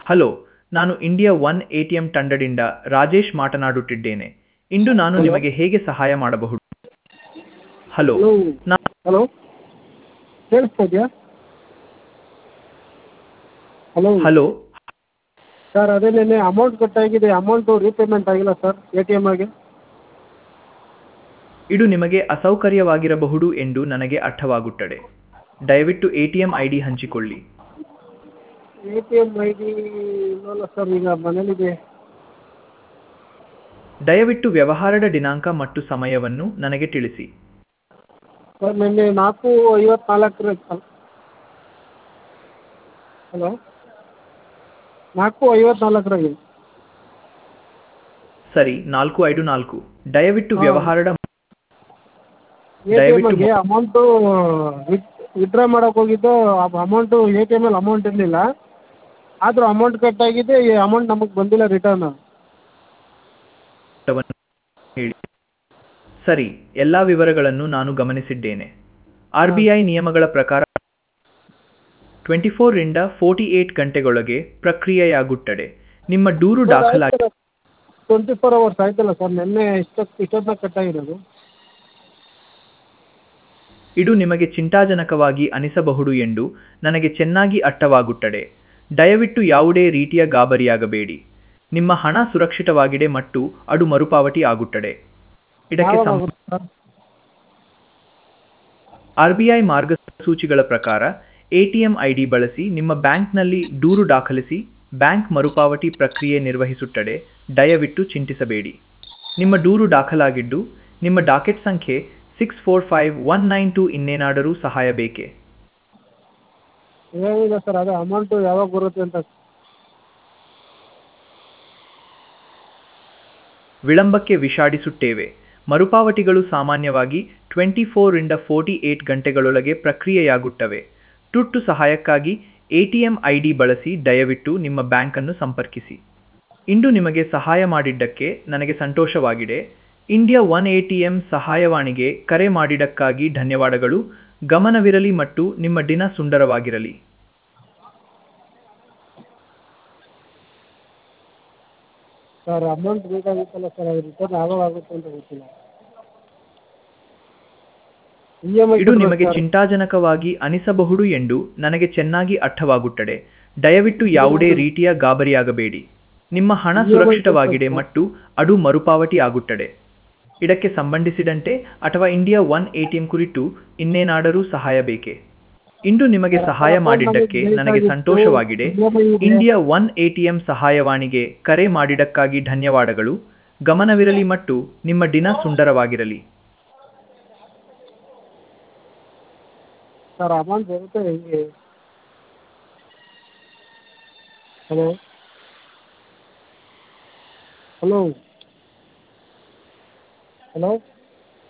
Hello ನಾನು India one A T M ತಂಡದಿಂದ ರಾಜೇಶ್ ಮಾತನಾಡುತ್ತಿದ್ದೇನೆ ಇಂದು ನಾನು ನಿಮಗೆ ಹೇಗೆ ಸಹಾಯ ಮಾಡಬಹುದು ಹಲೋ ಹಲೋ ನಾ ಹಲೋ ಕೇಳಿಸ್ತಾ ಇದೆಯಾ ಹಲೋ ಹಲೋ ಸರ್ ಅದೇ ನೆನ್ನೆ ಅಮೌಂಟ್ ಕಟ್ಟಾಗಿದೆ ಅಮೌಂಟು ರೀಪೇಮೆಂಟ್ ಆಗಿಲ್ಲ ಸರ್ ಎ ಟಿ ಎಮ್ ಆಗಿ ಇದು ನಿಮಗೆ ಅಸೌಕರ್ಯವಾಗಿರಬಹುದು ಎಂದು ನನಗೆ ಅರ್ಥವಾಗುತ್ತದೆ ದಯವಿಟ್ಟು A T M I D ಹಂಚಿಕೊಳ್ಳಿ A T M I D ಇಲ್ಲಲ್ಲ ಸರ್ ಈಗ ಮನೇಲಿದೆ ದಯವಿಟ್ಟು ವ್ಯವಹಾರದ ದಿನಾಂಕ ಮತ್ತು ಸಮಯವನ್ನು ನನಗೆ ತಿಳಿಸಿ ಸರ್ ನಿನ್ನೆ ನಾಲ್ಕು ಐವತ್ನಾಲ್ಕರ ಹಲೋ ನಾಲ್ಕು ಐವತ್ನಾಲ್ಕರಾಗೆ ಸರಿ ನಾಲ್ಕು ಐದು ನಾಲ್ಕು ದಯವಿಟ್ಟು ಹಾ. ವ್ಯವಹಾರದ ಎ ಟಿ ದಯವಿಟ್ಟು ಎಮ್ಗೆ ಅಮೌಂಟು ವಿತ್ಡ್ರಾ ಮಾಡೋಕೆ ಹೋಗಿದ್ದು ಅಮೌಂಟು ಎ ಟಿ ಎಮಲ್ಲಿ ಅಮೌಂಟ್ ಇರಲಿಲ್ಲ ಆದರೂ ಅಮೌಂಟ್ ಕಟ್ಟಾಗಿದೆ ಈ ಅಮೌಂಟ್ ನಮಗೆ ಬಂದಿಲ್ಲ ರಿಟರ್ನ್ ಮೊತ್ತವನ್ನು ಹೇಳಿ ಸರಿ ಎಲ್ಲ ವಿವರಗಳನ್ನು ನಾನು ಗಮನಿಸಿದ್ದೇನೆ ಆರ್ ಬಿ ಐ ನಿಯಮಗಳ ಪ್ರಕಾರ ಟ್ವೆಂಟಿ ಫೋರಿಂದ ಫೋರ್ಟಿ ಏಟ್ ಗಂಟೆಗೊಳಗೆ ಪ್ರಕ್ರಿಯೆಯಾಗುತ್ತದೆ ನಿಮ್ಮ ದೂರು ದಾಖಲಾಗಿ ಟ್ವೆಂಟಿ ಫೋರ್ ಅವರ್ಸ್ ಆಯ್ತಲ್ಲ ಸರ್ ನಿನ್ನೆ ಇಷ್ಟೊತ್ತು ಇಷ್ಟೊತ್ತಿನಾಗ ಕಟ್ಟಾಗಿರೋದು ಇದು ನಿಮಗೆ ಚಿಂತಾಜನಕವಾಗಿ ಅನಿಸಬಹುದು ಎಂದು ನನಗೆ ಚೆನ್ನಾಗಿ ಅರ್ಥವಾಗುತ್ತದೆ ದಯವಿಟ್ಟು ಯಾವುದೇ ರೀತಿಯ ಗಾಬರಿಯಾಗಬೇಡಿ ನಿಮ್ಮ ಹಣ ಸುರಕ್ಷಿತವಾಗಿದೆ ಮತ್ತು ಅದು ಮರುಪಾವತಿ ಆಗುತ್ತದೆ ಇದಕ್ಕೆ ಯಾವಾಗ ಸಂ ಆಗುತ್ತೆ ಸರ್ ಆರ್ ಬಿ ಐ ಮಾರ್ಗಸೂಚಿಗಳ ಪ್ರಕಾರ ಎಟಿಎಂ ಐಡಿ ಬಳಸಿ ನಿಮ್ಮ ಬ್ಯಾಂಕ್ನಲ್ಲಿ ದೂರು ದಾಖಲಿಸಿ ಬ್ಯಾಂಕ್ ಮರುಪಾವತಿ ಪ್ರಕ್ರಿಯೆ ನಿರ್ವಹಿಸುತ್ತದೆ ದಯವಿಟ್ಟು ಚಿಂತಿಸಬೇಡಿ ನಿಮ್ಮ ದೂರು ದಾಖಲಾಗಿದ್ದು ನಿಮ್ಮ ಡಾಕೆಟ್ ಸಂಖ್ಯೆ six four five one nine two ಇನ್ನೇನಾದರೂ ಸಹಾಯ ಬೇಕೇ ಏನಿಲ್ಲ ಸರ್ ಅದೇ ಅಮೌಂಟು ಯಾವಾಗ ಬರುತ್ತೆ ಅಂತ ವಿಳಂಬಕ್ಕೆ ವಿಷಾದಿಸುತ್ತೇವೆ ಮರುಪಾವತಿಗಳು ಸಾಮಾನ್ಯವಾಗಿ ಟ್ವೆಂಟಿ ಫೋರಿಂದ ಫೋರ್ಟಿ ಏಟ್ ಗಂಟೆಗಳೊಳಗೆ ಪ್ರಕ್ರಿಯೆಯಾಗುತ್ತವೆ ತುರ್ತು ಸಹಾಯಕ್ಕಾಗಿ ಎಟಿಎಂ ಐಡಿ ಬಳಸಿ ದಯವಿಟ್ಟು ನಿಮ್ಮ ಬ್ಯಾಂಕನ್ನು ಸಂಪರ್ಕಿಸಿ ಇಂದು ನಿಮಗೆ ಸಹಾಯ ಮಾಡಿದ್ದಕ್ಕೆ ನನಗೆ ಸಂತೋಷವಾಗಿದೆ India one A T M ಸಹಾಯವಾಣಿಗೆ ಕರೆ ಮಾಡಿದ್ದಕ್ಕಾಗಿ ಧನ್ಯವಾದಗಳು ಗಮನವಿರಲಿ ಮತ್ತು ನಿಮ್ಮ ದಿನ ಸುಂದರವಾಗಿರಲಿ ಸರ್ ಅಮೌಂಟ್ ಬೇಕಾಗಿತ್ತಲ್ಲ ಸರ್ ಅದು ರಿಟರ್ನ್ ಯಾವಾಗ ಆಗುತ್ತೆ ಅಂತ ಗೊತ್ತಿಲ್ಲ ಇ ಎಮ್ ಐ ಇದು ನಿಮಗೆ ಚಿಂತಾಜನಕವಾಗಿ ಅನಿಸಬಹುದು ಎಂದು ನನಗೆ ಚೆನ್ನಾಗಿ ಅರ್ಥವಾಗುತ್ತದೆ ದಯವಿಟ್ಟು ಯಾವುದೇ ರೀತಿಯ ಗಾಬರಿಯಾಗಬೇಡಿ ನಿಮ್ಮ ಹಣ ಸುರಕ್ಷಿತವಾಗಿದೆ ಮತ್ತು ಅದು ಮರುಪಾವತಿ ಆಗುತ್ತದೆ ಇದಕ್ಕೆ ಸಂಬಂಧಿಸಿದಂತೆ ಅಥವಾ ಇಂಡಿಯಾ ಒನ್ ಎಟಿಎಂ ಕುರಿತು ಇನ್ನೇನಾದರೂ ಸಹಾಯ ಬೇಕೇ ಇಂದು ನಿಮಗೆ ಸಹಾಯ ಮಾಡಿದ್ದಕ್ಕೆ ನನಗೆ ಸಂತೋಷವಾಗಿದೆ ಇಂಡಿಯಾ ಒನ್ ಎಟಿಎಂ ಸಹಾಯವಾಣಿಗೆ ಕರೆ ಮಾಡಿದ್ದಕ್ಕಾಗಿ ಧನ್ಯವಾದಗಳು ಗಮನವಿರಲಿ ಮತ್ತು ನಿಮ್ಮ ದಿನ ಸುಂದರವಾಗಿರಲಿ ಸರ್ ಅಮೌಂಟ್ ಬರುತ್ತೆ ಹೆಂಗೆ ಹಲೋ ಹಲೋ ಹಲೋ